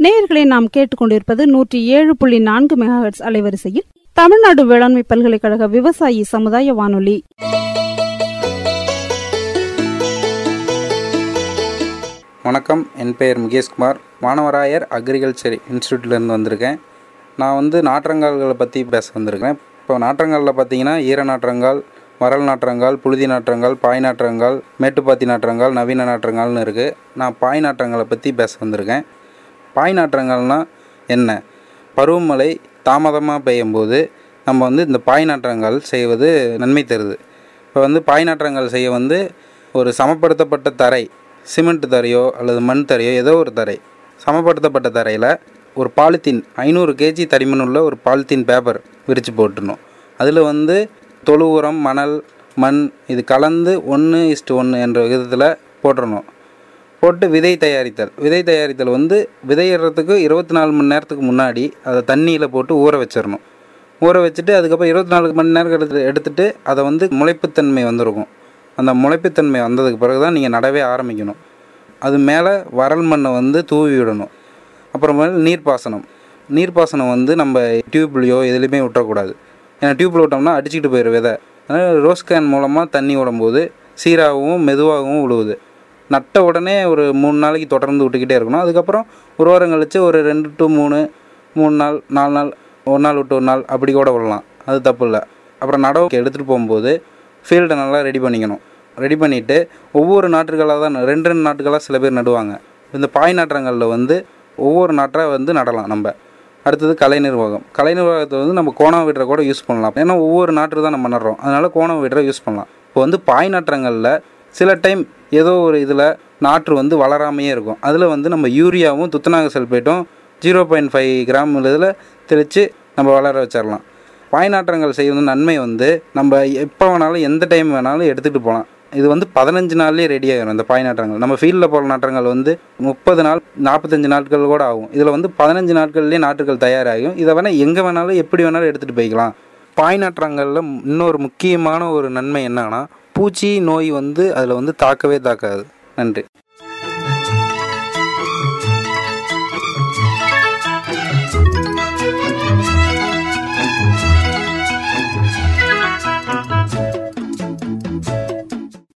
நேயர்களை நாம் கேட்டுக்கொண்டிருப்பது நூற்றி ஏழு புள்ளி நான்கு மெகாஹெட்ஸ் அலைவரிசையில் தமிழ்நாடு வேளாண்மை பல்கலைக்கழக விவசாயி சமுதாய வானொலி வணக்கம் என் பெயர் முகேஷ்குமார் மாணவராயர் அக்ரிகல்ச்சர் இன்ஸ்டியூட்லேருந்து வந்திருக்கேன் நான் வந்து நாற்றங்கால்களை பற்றி பேச வந்திருக்கேன் இப்போ நாற்றங்காலில் பார்த்தீங்கன்னா ஈர நாற்றங்கால் வரல் நாற்றங்கால் புழுதி நாற்றங்கால் பாய் நாற்றங்கால் மேட்டுப்பாத்தி நாற்றங்கால் நவீன நாற்றங்கால்னு இருக்குது நான் பாய் நாற்றங்காலை பற்றி பேச வந்திருக்கேன் பாய் நாற்றங்கால்னால் என்ன பருவமழை தாமதமாக பெய்யும்போது நம்ம வந்து இந்த பாய் நாற்றங்கால் செய்வது நன்மை தருது இப்போ வந்து பாய் நாற்றங்கால் செய்ய வந்து ஒரு சமப்படுத்தப்பட்ட தரை சிமெண்ட் தரையோ அல்லது மண் தரையோ ஏதோ ஒரு தரை சமப்படுத்தப்பட்ட தரையில் ஒரு பாலித்தீன் ஐநூறு கேஜி தடிமன் உள்ள ஒரு பாலித்தீன் பேப்பர் விரித்து போட்டுடணும் அதில் வந்து தொழு உரம் மணல் மண் இது கலந்து ஒன்று இஸ்டு ஒன்று என்ற விதத்தில் போட்டுறணும் போட்டு விதை தயாரித்தல் விதை தயாரித்தல் வந்து விதையிடுறதுக்கு இருபத்தி நாலு மணி நேரத்துக்கு முன்னாடி அதை தண்ணியில் போட்டு ஊற வச்சிடணும் ஊற வச்சுட்டு அதுக்கப்புறம் இருபத்தி நாலு மணி நேரம் எடுத்து எடுத்துட்டு அதை வந்து முளைப்புத்தன்மை வந்திருக்கும் அந்த முளைப்புத்தன்மை வந்ததுக்கு பிறகு தான் நீங்கள் நடவே ஆரம்பிக்கணும் அது மேலே வரல் மண்ணை வந்து தூவி விடணும் அப்புறமேல் நீர்ப்பாசனம் நீர்ப்பாசனம் வந்து நம்ம டியூப்லேயோ எதுலேயுமே விட்டுறக்கூடாது ஏன்னா டியூப்பில் விட்டோம்னா அடிச்சுக்கிட்டு போயிடும் விதை அதனால் ரோஸ் கேன் மூலமாக தண்ணி விடும்போது சீராகவும் மெதுவாகவும் விழுவுது நட்ட உடனே ஒரு மூணு நாளைக்கு தொடர்ந்து விட்டுக்கிட்டே இருக்கணும் அதுக்கப்புறம் ஒரு வாரம் கழிச்சு ஒரு ரெண்டு டு மூணு மூணு நாள் நாலு நாள் ஒரு நாள் விட்டு ஒரு நாள் அப்படி கூட விடலாம் அது தப்பு இல்லை அப்புறம் நடவுக்கு எடுத்துகிட்டு போகும்போது ஃபீல்டை நல்லா ரெடி பண்ணிக்கணும் ரெடி பண்ணிவிட்டு ஒவ்வொரு நாற்றுகளாக தான் ரெண்டு ரெண்டு நாட்டுகளாக சில பேர் நடுவாங்க இந்த பாய் நாற்றங்களில் வந்து ஒவ்வொரு நாற்றை வந்து நடலாம் நம்ம அடுத்தது கலை நிர்வாகம் கலை நிர்வாகத்தை வந்து நம்ம கோணம் விடுற கூட யூஸ் பண்ணலாம் ஏன்னா ஒவ்வொரு நாற்று தான் நம்ம நடுறோம் அதனால கோணம் விடுற யூஸ் பண்ணலாம் இப்போ வந்து பாய் நாற்றங்களில் சில டைம் ஏதோ ஒரு இதில் நாற்று வந்து வளராமையே இருக்கும் அதில் வந்து நம்ம யூரியாவும் துத்தநாக சல்பேட்டும் ஜீரோ பாயிண்ட் ஃபைவ் கிராம் இதில் தெளித்து நம்ம வளர வச்சிடலாம் பாய் நாற்றங்கள் செய்வது நன்மை வந்து நம்ம எப்போ வேணாலும் எந்த டைம் வேணாலும் எடுத்துகிட்டு போகலாம் இது வந்து பதினஞ்சு நாள்லேயே ரெடி ஆகிடும் இந்த பாய் நாற்றங்கள் நம்ம ஃபீல்டில் போகிற நாற்றங்கள் வந்து முப்பது நாள் நாற்பத்தஞ்சு நாட்கள் கூட ஆகும் இதில் வந்து பதினஞ்சு நாட்கள்லேயே நாற்றுகள் தயாராகும் இதை வேணால் எங்கே வேணாலும் எப்படி வேணாலும் எடுத்துகிட்டு போய்க்கலாம் பாய் நாற்றங்களில் இன்னொரு முக்கியமான ஒரு நன்மை என்னன்னா பூச்சி நோய் வந்து அதில் வந்து தாக்கவே தாக்காது நன்றி